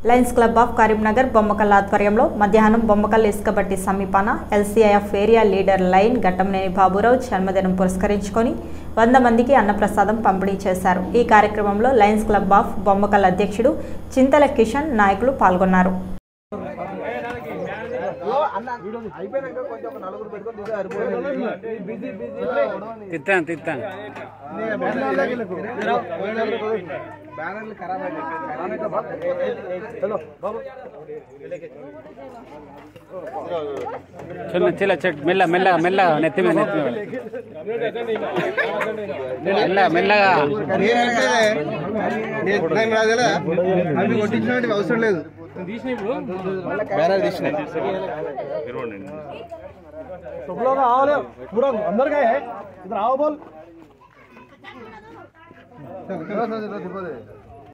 Lions club of Karimnagar Bommakal ఆధ్వర్యంలో మధ్యాహ్నం బొమ్మకల్ ఇసుకబట్టి సమీపాన LCIF area leader lion Ghattamaneni Baburao జన్మదినం పురస్కరించుకొని వంద మందికి అన్నప్రసాదం పంపిణీ చేశారు ఈ కార్యక్రమంలో లయన్స్ క్లబ్ ఆఫ్ బొమ్మకల్ అధ్యక్షుడు చింతల కిషన్ నాయకులు పాల్గొన్నారు అయిపోయినాక కొంచెం ఒక నలుగురు పెట్టుకొని దిగా సరిపోతుంది. బిజీ బిజీ తిత్తాను తిత్తాను బ్యానర్లు ఖరాబ్ అయిపోయి చలో బాబు చిన్న చిల్ల చెట్టు మెల్ల మెల్లగా మెల్లగా నెత్తి మీద నెత్తి మీద మెల్ల మెల్లగా అవి కొట్టించినట్టు అవసరం లేదు బ్యానర్ తీసిన सब लोग आओ ले पूरा अंदर गए हैं इधर आओ बोल